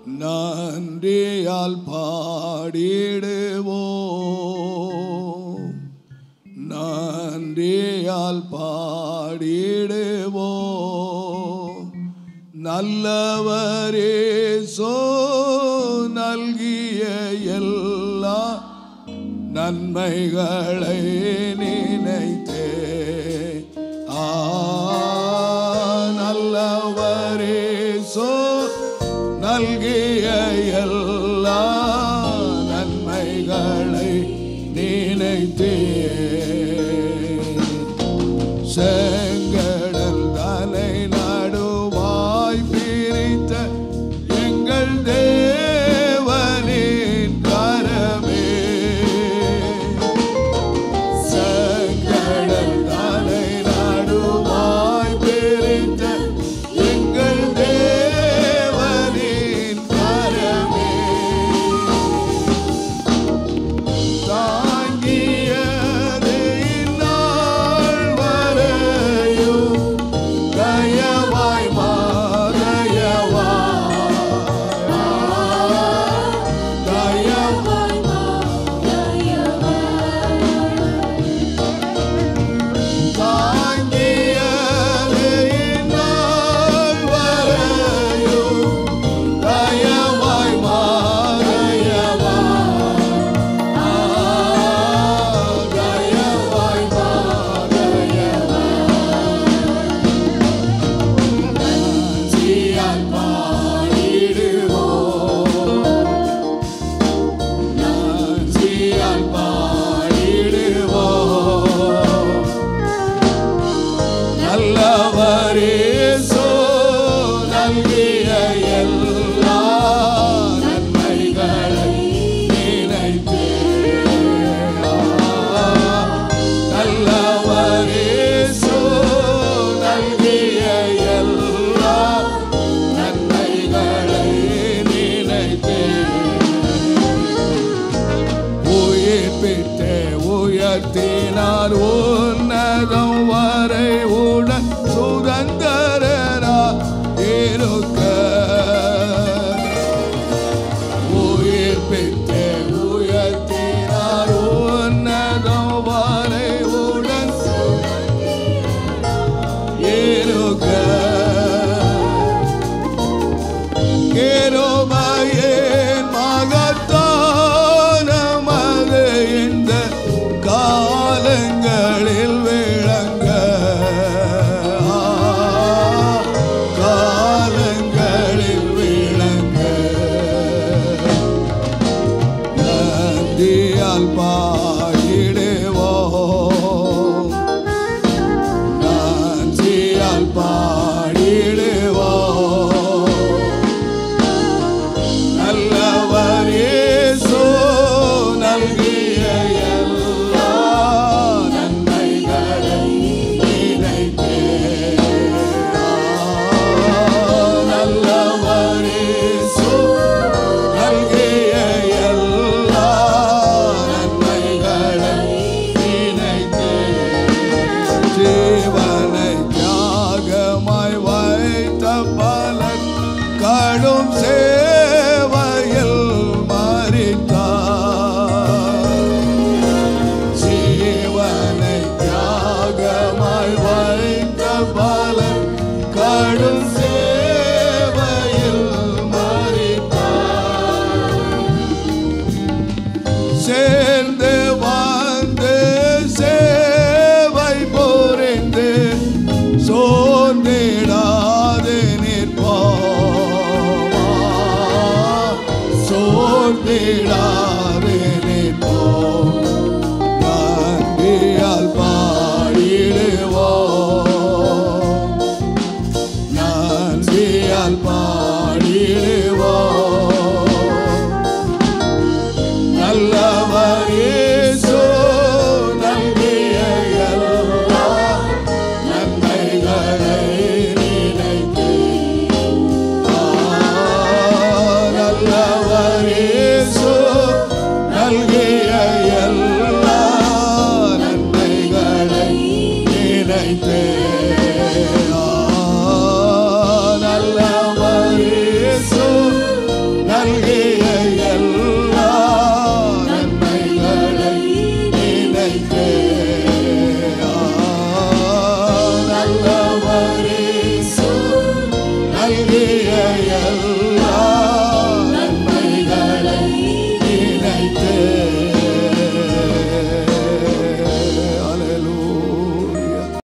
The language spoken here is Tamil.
நன்றியால் பாடிடுவோம் நன்றியால் பாடிடுவோம் நல்லவரே சோ நல்கிய எல்லா நன்மைகளை நினைத்தே ஆ நல்லவரே சோ நல்கிய எல்லா நன்மைகளை நினைத்தே செங்கடல் தலை நடுவாய் பிரித்த எங்கள் தேவனின் கரமே செங்கடல் தலை நடுவாய் பிரித்த எங்கள் தேவனின் கரமே தாங்கியதே இந்நாள் வரையும் தயவாய் மாதயவாய் தயவாய் தாங்கியதே இந்நாள் வரையும் தயவாய் மாதயவாய் தயவாய் மாதயவாய் பாடிடுவோம் நன்றியால் பாடிடுவோம் நல்லவரே சோ நல்கிய எல்லா நன்மைகளை நினைத்து நல்லவரே சோ நல்கிய எல்லா நன்மைகளை நினைத்து உயிர்ப்பிட்டு உயர்த்தினார் உன்னதம் வரை உடன் சுதந்திரரா இருக்க உயிர்ப்பிட்டு உயர்த்தினார் உன்னதம் வரை உடன் இருக்க கேரோமாயேன் மகத்தான மது இந்த காலங்களில் விளங்க காலங்களில் விளங்க நந்தியால் பாடிடுவோம் நந்தியால் பாடிடுவோம் நல்லவரே சோ நல்கிய எல்லா நன்மைகளை நினைத்தே நல்லவரே சோ நல்கிய எல்லா நன்மைகளை நினைத்தே ஜீவனை தியாகமாய் வைத்த பலன் கடும் சேவையில் மாறிட்டார் ஜீவனை தியாகமாய் வைத்த பலன் கடும் சேவையில் மாறிட்டார் சேர்ந்து வாழ்ந்து சேவை புரிந்து சோர்ந்திடாது நிற்போமா சோர்ந்திடாது